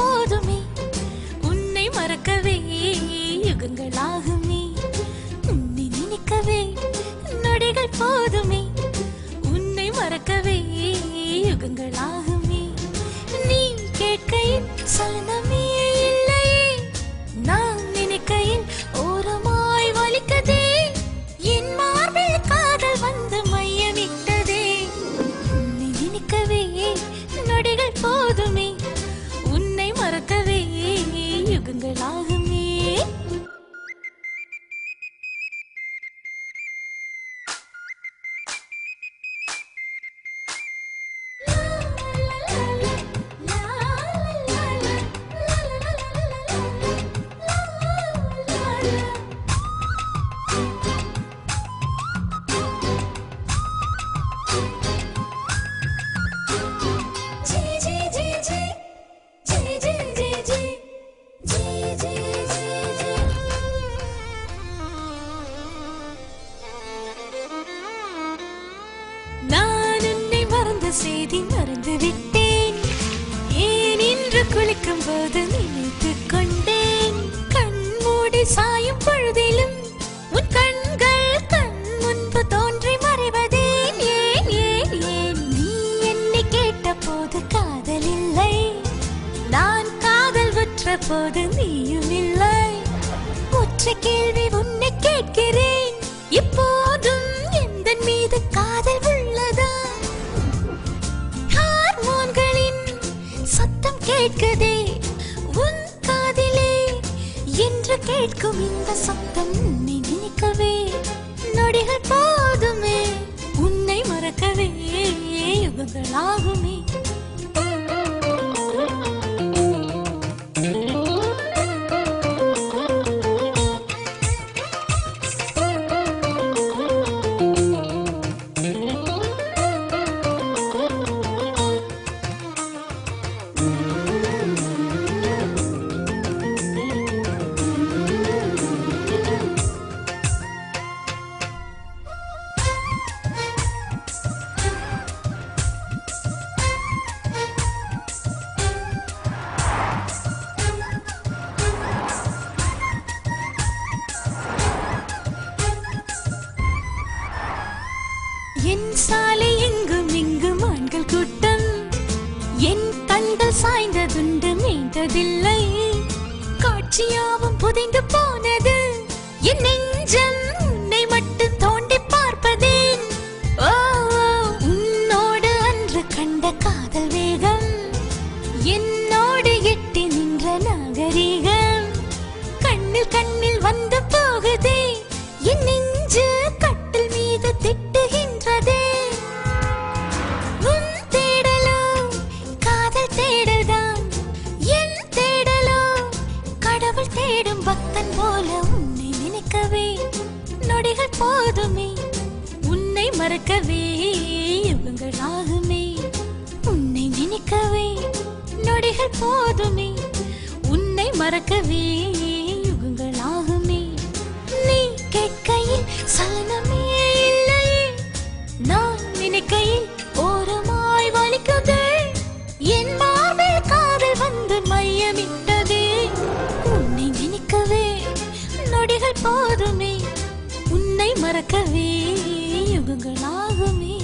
போதுமே உன்னை மறக்கவே யுகங்களாகுமே உன்னை நினைக்கவே நொடிகள் போதுமே உன்னை மறக்கவே யுகங்களாகுமே நீ கேட்கையில் சலனமே இல்லையே நான் நினைக்கையில் ஓரமாய் வலிக்கதே என் மார்பில் காதல் வந்து மையமிட்டதே உன்னை நினைக்கவே நொடிகள் போதுமே உன்னை மறக்கவே யுகங்களாகுமே நான் உன்னை மறந்த செய்தி மறந்து விட்டேன் ஏன் இன்று குளிக்கும் போது நினைத்துக் கொண்டேன் கண்மூடி சாயும் பொழுதிலும் உன் கண்கள் கண் முன்பு தோன்றி மறைவதேன் ஏன் ஏன் ஏன் நீ என்னை கேட்ட போது காதல் இல்லை நான் காதல் உற்ற போது நீயும் இல்லை ஒற்றை கேள்வி உன்னை கேட்கிறேன் இப்போதும் எந்த மீது காதல் உள்ளதா ஹார்மோன்களின் சத்தம் கேட்குதே உன் காதிலே என்று கேட்கும் இந்த சத்தம் உன்னை நினைக்கவே நொடிகள் போதுமே உன்னை மறக்கவே யுகங்களாகுமே என் சாலை எங்கும் இங்கும் ஆண்கள் கூட்டம் என் கண்கள் சாய்ந்ததுண்டு மீண்டதில்லை காட்சியாவும் புதைந்து போனது என் நெஞ்சம் உன்னை மட்டும் தோண்டி பார்ப்பதேன் ஓ ஓ, உன்னோடு அன்று கண்ட காதல் வேகம் என்னோடு எட்டி நின்ற நாகரீகம் கண்ணில் கண்ணில் வந்து போகுதே என் நெஞ்சு கட்டில் மீது திட்டுகின்றதே உன் தேடலோ காதல் தேடல்தான் என் தேடலோ கடவுள் தேடும் பக்தன் போல உன்னை நினைக்கவே நொடிகள் போதுமே உன்னை மறக்கவே யுகங்கள் ஆகுமே உன்னை நினைக்கவே நொடிகள் போதுமே உன்னை மறக்கவே யுகங்கள் ஆகுமே நீ கேட்கையில் சலனமே இல்லையே நான் நினைக்கையில் ஓரமாய் வலிக்குதே என் மார்பில் காதல் வந்து மையமிட்டதே உன்னை நினைக்கவே நொடிகள் போதுமே உன்னை மறக்கவே யுகங்களாகுமே